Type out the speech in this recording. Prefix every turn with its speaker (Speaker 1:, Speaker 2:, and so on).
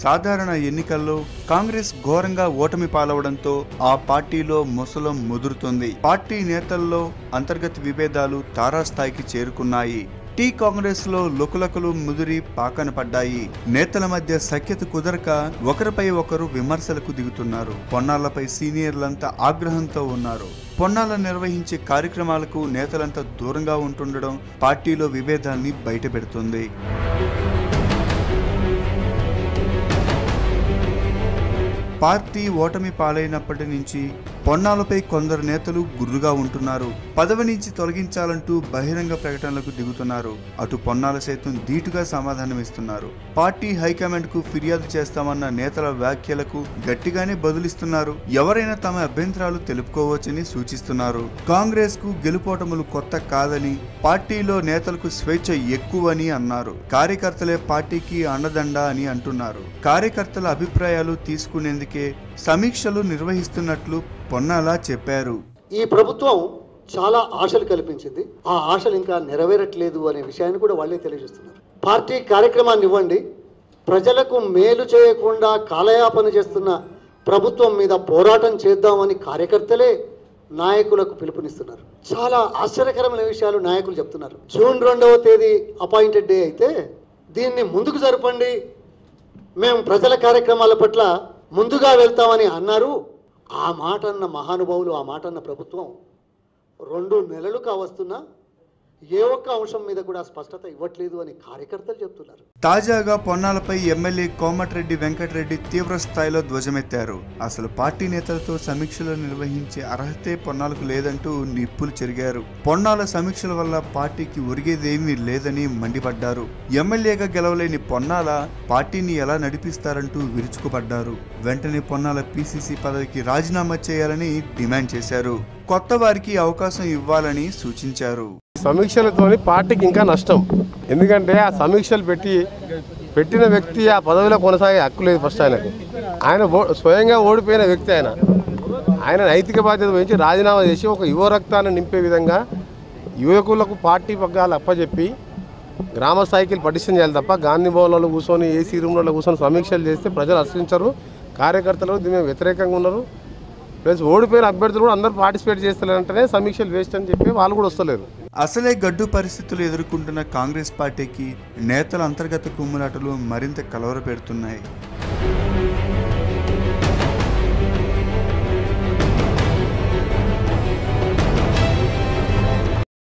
Speaker 1: సాధారణ ఎన్నికల్లో కాంగ్రెస్ ఘోరంగా ఓటమి పాలవడంతో ఆ పార్టీలో ముసలం ముదురుతుంది పార్టీ నేతల్లో అంతర్గత విభేదాలు తారాస్థాయికి చేరుకున్నాయి టీ కాంగ్రెస్ లో లుకలుకలు ముదిరి పాకన పడ్డాయి నేతల మధ్య సఖ్యత కుదరక ఒకరిపై ఒకరు విమర్శలకు దిగుతున్నారు పొన్నాలపై సీనియర్లంతా ఆగ్రహంతో ఉన్నారు పొన్నాల నిర్వహించే కార్యక్రమాలకు నేతలంతా దూరంగా ఉంటుండడం పార్టీలో విభేదాల్ని బయటపెడుతుంది పార్టీ ఓటమి పాలైనప్పటి నుంచి పొన్నాలపై కొందరు నేతలు గుర్రుగా ఉంటున్నారు పదవి నుంచి తొలగించాలంటూ బహిరంగ ప్రకటనలకు దిగుతున్నారు అటు పొన్నాల సైతం ధీటుగా సమాధానమిస్తున్నారు పార్టీ హైకమాండ్ కు ఫిర్యాదు చేస్తామన్న నేతల వ్యాఖ్యలకు గట్టిగానే బదులిస్తున్నారు ఎవరైనా తమ అభ్యంతరాలు తెలుపుకోవచ్చని సూచిస్తున్నారు కాంగ్రెస్ కు గెలుపోటములు కొత్త కాదని పార్టీలో నేతలకు స్వేచ్ఛ ఎక్కువని అన్నారు కార్యకర్తలే పార్టీకి అండదండ అని అంటున్నారు కార్యకర్తల అభిప్రాయాలు తీసుకునేందుకే సమీక్షలు నిర్వహిస్తున్నట్లు పొన్నాల చెప్పారు
Speaker 2: ఈ ప్రభుత్వం చాలా ఆశలు కల్పించింది ఆ ఆశలు ఇంకా నెరవేరట్లేదు అనే విషయాన్ని కూడా వాళ్ళే తెలియజేస్తున్నారు పార్టీ కార్యక్రమాన్ని ఇవ్వండి ప్రజలకు మేలు చేయకుండా కాలయాపన చేస్తున్న ప్రభుత్వం మీద పోరాటం చేద్దామని కార్యకర్తలే నాయకులకు పిలుపునిస్తున్నారు చాలా ఆశ్చర్యకరమైన విషయాలు నాయకులు చెప్తున్నారు జూన్ రెండవ తేదీ అపాయింటెడ్ డే అయితే దీన్ని ముందుకు జరపండి మేము ప్రజల కార్యక్రమాల పట్ల ముందుగా వెళ్తామని అన్నారు ఆ మాట అన్న మహానుభావులు ఆ మాట అన్న ప్రభుత్వం రెండు నెలలు కావస్తున్నా ఏ ఒక్క అంశం మీద కూడా స్పష్టత ఇవ్వట్లేదు అని కార్యకర్తలు చెప్తున్నారు
Speaker 1: తాజాగా పొన్నాలపై ఎమ్మెల్యే కోమటిరెడ్డి వెంకటరెడ్డి తీవ్ర స్థాయిలో ధ్వజమెత్తారు అసలు పార్టీ నేతలతో సమీక్షలు నిర్వహించే అర్హతే పొన్నాలకు లేదంటూ నిప్పులు చెరిగారు పొన్నాల సమీక్షల వల్ల పార్టీకి ఒరిగేదేమీ లేదని మండిపడ్డారు ఎమ్మెల్యేగా గెలవలేని పొన్నాల పార్టీని ఎలా నడిపిస్తారంటూ విరుచుకుపడ్డారు వెంటనే పొన్నాల పీసీసీ పదవికి రాజీనామా చేయాలని డిమాండ్ చేశారు కొత్త వారికి అవకాశం ఇవ్వాలని సూచించారు
Speaker 3: సమీక్షలతోని పార్టీకి ఇంకా నష్టం ఎందుకంటే ఆ సమీక్షలు పెట్టి పెట్టిన వ్యక్తి ఆ పదవిలో కొనసాగే హక్కు లేదు ఫస్ట్ ఆయనకు ఆయన ఓ- స్వయంగా ఓడిపోయిన వ్యక్తి ఆయన ఆయన నైతిక బాధ్యత వహించి రాజీనామా చేసి ఒక యువ రక్తాన్ని నింపే విధంగా యువకులకు పార్టీ పగ్గాలు అప్పచెప్పి గ్రామ స్థాయికి పటిష్టం చేయాలి తప్ప గాంధీ భవన్లో కూర్చొని ఏసీ రూమ్లలో కూర్చొని సమీక్షలు చేస్తే ప్రజలు హర్షించరు కార్యకర్తలు దీని మీద వ్యతిరేకంగా ఉన్నారు ప్లస్ ఓడిపోయిన అభ్యర్థులు కూడా అందరూ పార్టిసిపేట్ చేస్తారంటేనే సమీక్షలు వేస్ట్ అని చెప్పి వాళ్ళు కూడా వస్తలేరు
Speaker 1: అసలే గడ్డు పరిస్థితులు ఎదుర్కొంటున్న కాంగ్రెస్ పార్టీకి నేతల అంతర్గత కుమ్ములాటలు మరింత కలవరపెడుతున్నాయి